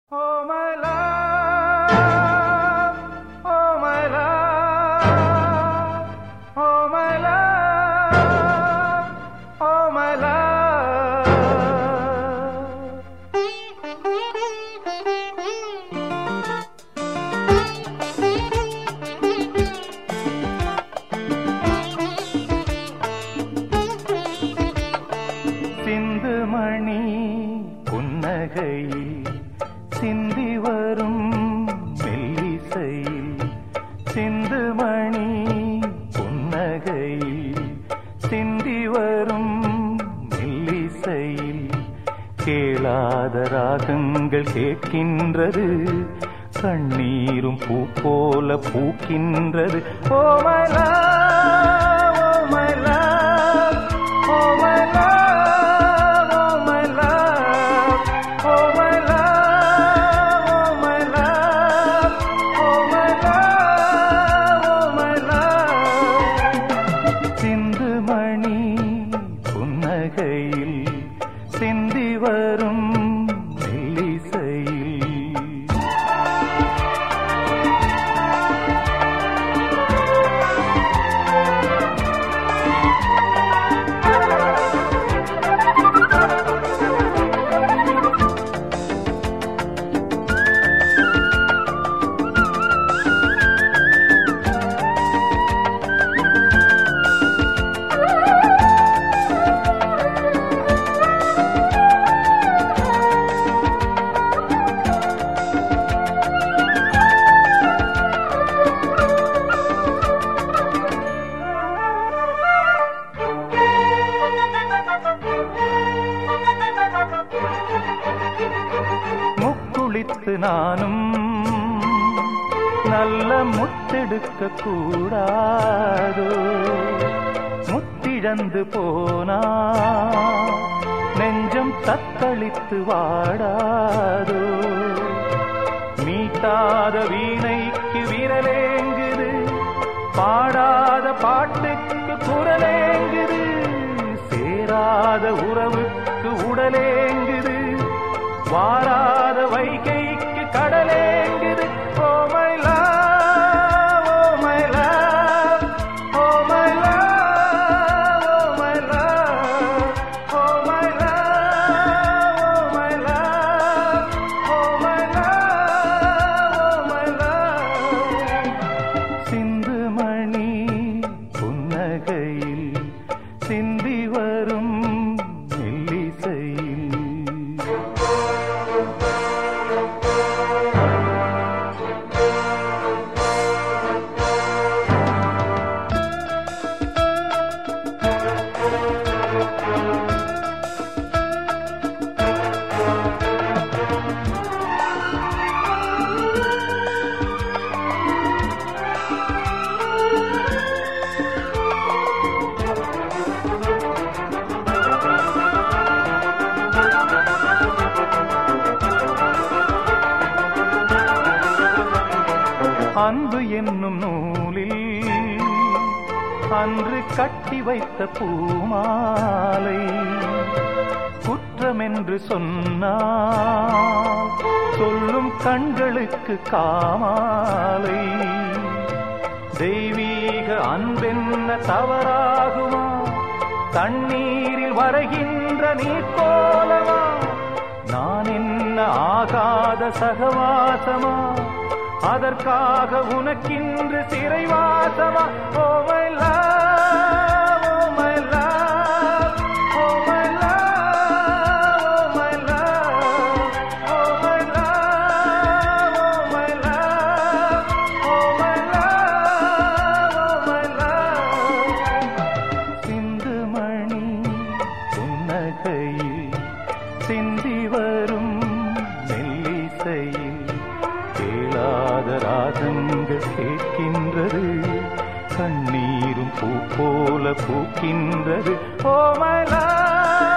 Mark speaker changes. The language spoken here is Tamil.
Speaker 1: Oh my love, oh my love, oh my love, oh my love. சிந்து மணி புன்னகையில் சிந்தி வரும் மெல்லிசையில் சிந்து மணி புன்னகையில் சிந்தி வரும் மெல்லிசையில் கேளாத ராகங்கள் கேட்கின்றது கண்ணீரும் பூ போல பூக்கின்றது oh my oh my Oh my love, oh my love, oh my love, oh my love, oh my love, oh my love. சிந்து மணி புன்னகையில் சிந்தி வரும் மெல்லிசையில் முக்குளித்து நானும் நல்ல முத்தெடுக்க கூடாதோ முத்திழந்து போனா நெஞ்சம் தத்தளித்து வாடாதோ மீட்டாத வீணைக்கு விரலேங்குது பாடாத பாட்டுக்கு குரலேங்குது சேராத உறவுக்கு உடலேங்குது வாராத வைகைக்கு கடலேங்குது oh my love oh my love oh my love oh my love oh my love oh my love oh my love oh my love சிந்து மணி புன்னகையில் சிந்தி வரும் மெல்லிசையில் அன்பு என்னும் நூலில் அன்று கட்டி வைத்த பூமாலை குற்றமென்று சொன்னால் சொல்லும் கண்களுக்கு காமாலை தெய்வீக அன்பென்ன தவறாகுமா தண்ணீரில் வரைகின்ற நீர் போலவா நான் என்ன ஆகாத சகவாசமா அதற்காக உனக்கின்று சிறைவாசமா oh my love oh my love oh my love oh my love oh my love oh my love oh my love oh my love சிந்து மணி புன்னகையில் சிந்தி வரும் மெல்லிசையில் கேளாத ராகங்கள் கேட்கின்றது கண்ணீரும் பூ போல பூக்கின்றது ஓ மை லவ்